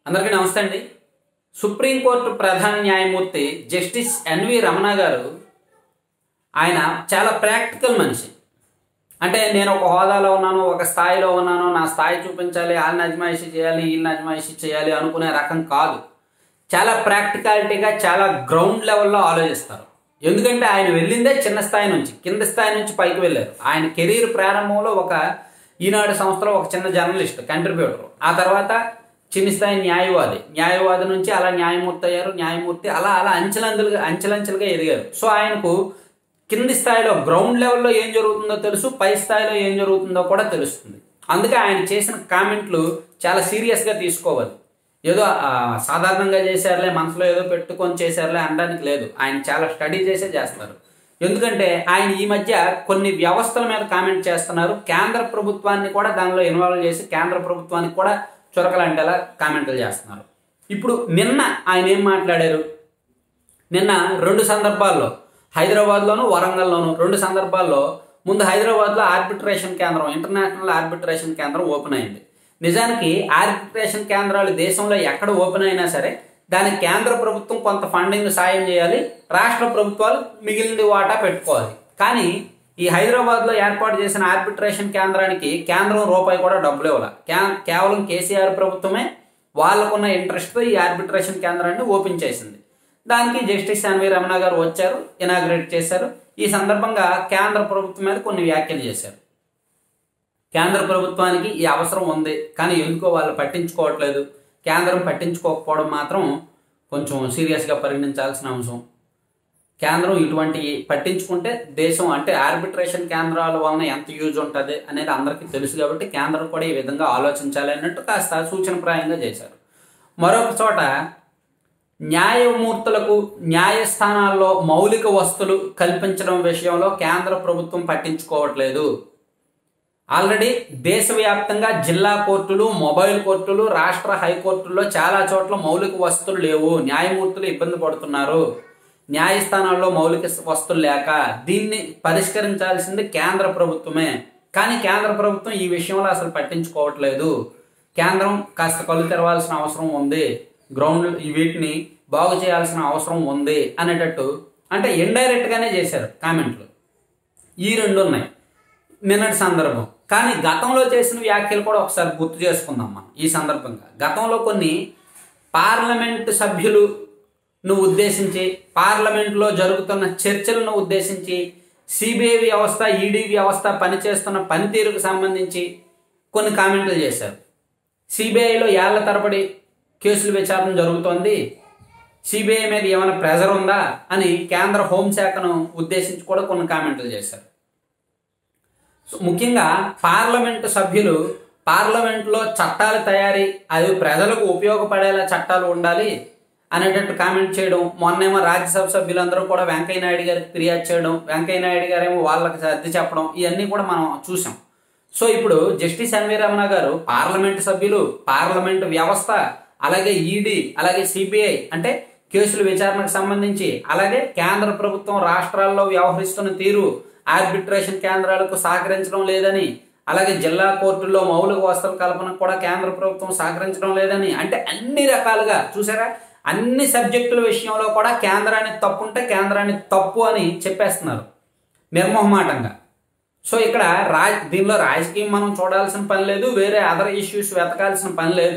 అందరికీ నమస్తే అండి సుప్రీంకోర్టు ప్రధాన న్యాయమూర్తి జస్టిస్ ఎన్వి రమణ గారు ఆయన చాలా ప్రాక్టికల్ మనిషి అంటే నేను ఒక హోదాలో ఉన్నాను ఒక స్థాయిలో ఉన్నాను నా స్థాయి చూపించాలి వాళ్ళని అజమాయిషి చేయాలి వీళ్ళని అజమాయిషి చేయాలి అనుకునే రకం కాదు చాలా ప్రాక్టికాలిటీగా చాలా గ్రౌండ్ లెవెల్లో ఆలోచిస్తారు ఎందుకంటే ఆయన వెళ్ళిందే చిన్న స్థాయి నుంచి కింద స్థాయి నుంచి పైకి వెళ్ళారు ఆయన కెరీర్ ప్రారంభంలో ఒక ఈనాడు సంస్థలో ఒక చిన్న జర్నలిస్ట్ కంట్రిబ్యూటర్ ఆ తర్వాత చిన్న స్థాయి న్యాయవాది న్యాయవాది నుంచి అలా న్యాయమూర్తి అయ్యారు న్యాయమూర్తి అలా అలా అంచెలంచెలుగా అంచెలంచెలుగా ఎదిగారు సో ఆయనకు కింది స్థాయిలో గ్రౌండ్ లెవెల్లో ఏం జరుగుతుందో తెలుసు పై స్థాయిలో ఏం జరుగుతుందో కూడా తెలుస్తుంది అందుకే ఆయన చేసిన కామెంట్లు చాలా సీరియస్గా తీసుకోవాలి ఏదో ఆ, సాధారణంగా చేశారులే మనసులో ఏదో పెట్టుకొని చేశారులే అనడానికి లేదు ఆయన చాలా స్టడీ చేసే చేస్తారు ఎందుకంటే ఆయన ఈ మధ్య కొన్ని వ్యవస్థల మీద కామెంట్ చేస్తున్నారు కేంద్ర ప్రభుత్వాన్ని కూడా దానిలో ఇన్వాల్వ్ చేసి కేంద్ర ప్రభుత్వానికి కూడా చురకలంటేలా కామెంట్లు చేస్తున్నారు ఇప్పుడు నిన్న ఆయన ఏం మాట్లాడారు నిన్న రెండు సందర్భాల్లో హైదరాబాద్లోను వరంగల్లోను రెండు సందర్భాల్లో ముందు హైదరాబాద్లో ఆర్బిట్రేషన్ కేంద్రం ఇంటర్నేషనల్ ఆర్బిట్రేషన్ కేంద్రం ఓపెన్ అయింది నిజానికి ఆర్బిట్రేషన్ కేంద్రాలు దేశంలో ఎక్కడ ఓపెన్ అయినా సరే దానికి కేంద్ర ప్రభుత్వం కొంత ఫండింగ్ సాయం చేయాలి రాష్ట్ర ప్రభుత్వాలు మిగిలిన వాటా పెట్టుకోవాలి కానీ ఈ హైదరాబాద్లో ఏర్పాటు చేసిన ఆర్బిట్రేషన్ కేంద్రానికి కేంద్రం రూపాయి కూడా డబ్బులు ఇవ్వాలి కే- కేవలం కేసీఆర్ ప్రభుత్వమే వాళ్ళకున్న ఇంట్రెస్ట్తో ఈ ఆర్బిట్రేషన్ కేంద్రాన్ని ఓపెన్ చేసింది దానికి జస్టిస్ ఎన్వి రమణ గారు వచ్చారు ఇనాగ్రేట్ చేశారు ఈ సందర్భంగా కేంద్ర ప్రభుత్వం మీద కొన్ని వ్యాఖ్యలు చేశారు కేంద్ర ప్రభుత్వానికి ఈ అవసరం ఉంది కానీ ఎందుకో వాళ్ళు పట్టించుకోవట్లేదు కేంద్రం పట్టించుకోకపోవడం మాత్రం కొంచెం సీరియస్గా పరిగణించాల్సిన అంశం కేంద్రం ఇటువంటి పట్టించుకుంటే దేశం అంటే ఆర్బిట్రేషన్ కేంద్రాల వలన ఎంత యూజ్ ఉంటుంది అనేది అందరికీ తెలుసు కాబట్టి కేంద్రం కూడా ఈ విధంగా ఆలోచించాలి అన్నట్టు కాస్త సూచనప్రాయంగా చేశారు మరొక చోట న్యాయమూర్తులకు న్యాయస్థానాల్లో మౌలిక వస్తువులు కల్పించడం విషయంలో కేంద్ర ప్రభుత్వం పట్టించుకోవట్లేదు ఆల్రెడీ దేశవ్యాప్తంగా జిల్లా కోర్టులు మొబైల్ కోర్టులు రాష్ట్ర హైకోర్టుల్లో చాలా చోట్ల మౌలిక వస్తువులు లేవు న్యాయమూర్తులు ఇబ్బంది పడుతున్నారు న్యాయస్థానాల్లో మౌలిక వస్తువులు లేక దీన్ని పరిష్కరించాల్సింది కేంద్ర ప్రభుత్వమే కానీ కేంద్ర ప్రభుత్వం ఈ విషయంలో అసలు పట్టించుకోవట్లేదు కేంద్రం కాస్త కళ్ళు తెరవాల్సిన అవసరం ఉంది గ్రౌండ్ ఈ వీటిని బాగు చేయాల్సిన అవసరం ఉంది అనేటట్టు అంటే ఇండైరెక్ట్ గానే చేశారు కామెంట్లు ఈ రెండు ఉన్నాయి నిన్నటి సందర్భం కానీ గతంలో చేసిన వ్యాఖ్యలు కూడా ఒకసారి గుర్తు చేసుకుందాం మనం ఈ సందర్భంగా గతంలో కొన్ని పార్లమెంట్ సభ్యులను ఉద్దేశించి పార్లమెంట్లో జరుగుతున్న చర్చలను ఉద్దేశించి సిబిఐ వ్యవస్థ ఈడీ వ్యవస్థ పనిచేస్తున్న పనితీరుకు సంబంధించి కొన్ని కామెంట్లు చేశారు సిబిఐలో ఏళ్ల తరబడి కేసుల విచారణ జరుగుతోంది సిబిఐ మీద ఏమైనా ప్రెజర్ ఉందా అని కేంద్ర హోంశాఖను ఉద్దేశించి కూడా కొన్ని కామెంట్లు చేశారు సో ముఖ్యంగా పార్లమెంటు సభ్యులు పార్లమెంట్లో చట్టాల తయారీ అది ప్రజలకు ఉపయోగపడేలా చట్టాలు ఉండాలి అనేటట్టు కామెంట్ చేయడం మొన్నేమో రాజ్యసభ సభ్యులందరూ కూడా వెంకయ్య నాయుడు గారికి ఫిర్యాదు చేయడం వెంకయ్య నాయుడు గారేమో వాళ్ళకి సర్ది చెప్పడం ఇవన్నీ కూడా మనం చూసాం సో ఇప్పుడు జస్టిస్ ఎన్వి రమణ గారు పార్లమెంటు సభ్యులు పార్లమెంటు వ్యవస్థ అలాగే ఈడీ అలాగే సిబిఐ అంటే కేసుల విచారణకు సంబంధించి అలాగే కేంద్ర ప్రభుత్వం రాష్ట్రాల్లో వ్యవహరిస్తున్న తీరు ఆర్బిట్రేషన్ కేంద్రాలకు సహకరించడం లేదని అలాగే జిల్లా కోర్టుల్లో మౌలిక వసతుల కల్పనకు కూడా కేంద్ర ప్రభుత్వం సహకరించడం లేదని అంటే అన్ని రకాలుగా చూసారా అన్ని సబ్జెక్టుల విషయంలో కూడా కేంద్రానికి తప్పు ఉంటే కేంద్రానికి తప్పు అని చెప్పేస్తున్నారు నిర్మోహమాటంగా సో ఇక్కడ రా దీనిలో రాజకీయం మనం చూడాల్సిన పని లేదు వేరే అదర్ ఇష్యూస్ వెతకాల్సిన పని లేదు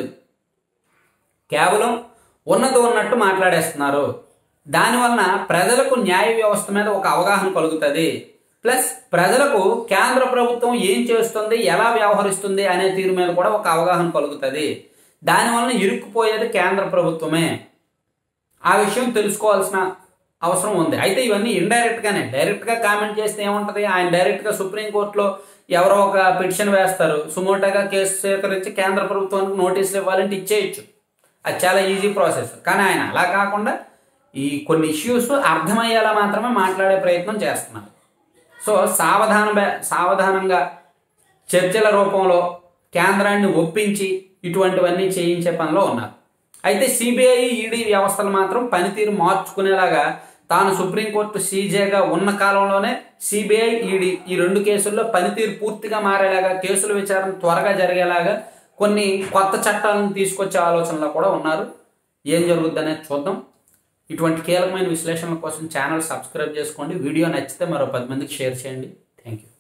కేవలం ఉన్నది ఉన్నట్టు మాట్లాడేస్తున్నారు దానివలన ప్రజలకు న్యాయ వ్యవస్థ మీద ఒక అవగాహన కలుగుతుంది ప్లస్ ప్రజలకు కేంద్ర ప్రభుత్వం ఏం చేస్తుంది ఎలా వ్యవహరిస్తుంది అనే తీరు మీద కూడా ఒక అవగాహన కలుగుతుంది దానివలన ఇరుక్కుపోయేది కేంద్ర ప్రభుత్వమే ఆ విషయం తెలుసుకోవాల్సిన అవసరం ఉంది అయితే ఇవన్నీ ఇండైరెక్ట్ గానే డైరెక్ట్ గా కామెంట్ చేస్తే ఏముంటది ఆయన డైరెక్ట్ గా సుప్రీంకోర్టులో ఎవరో ఒక పిటిషన్ వేస్తారు సుమోటాగా కేసు స్వీకరించి కేంద్ర ప్రభుత్వానికి నోటీసులు ఇవ్వాలంటే ఇచ్చేయచ్చు అది చాలా ఈజీ ప్రాసెస్ కానీ ఆయన అలా కాకుండా ఈ కొన్ని ఇష్యూస్ అర్థమయ్యేలా మాత్రమే మాట్లాడే ప్రయత్నం చేస్తున్నారు సో సావధాన సావధానంగా చర్చల రూపంలో కేంద్రాన్ని ఒప్పించి ఇటువంటివన్నీ చేయించే పనిలో ఉన్నారు అయితే సిబిఐ ఈడీ వ్యవస్థలు మాత్రం పనితీరు మార్చుకునేలాగా తాను సుప్రీంకోర్టు సీజేగా ఉన్న కాలంలోనే సిబిఐ ఈడీ ఈ రెండు కేసుల్లో పనితీరు పూర్తిగా మారేలాగా కేసుల విచారణ త్వరగా జరిగేలాగా కొన్ని కొత్త చట్టాలను తీసుకొచ్చే ఆలోచనలో కూడా ఉన్నారు ఏం జరుగుద్ది అనేది చూద్దాం ఇటువంటి కీలకమైన విశ్లేషణల కోసం ఛానల్ సబ్స్క్రైబ్ చేసుకోండి వీడియో నచ్చితే మరో పది మందికి షేర్ చేయండి థ్యాంక్ యూ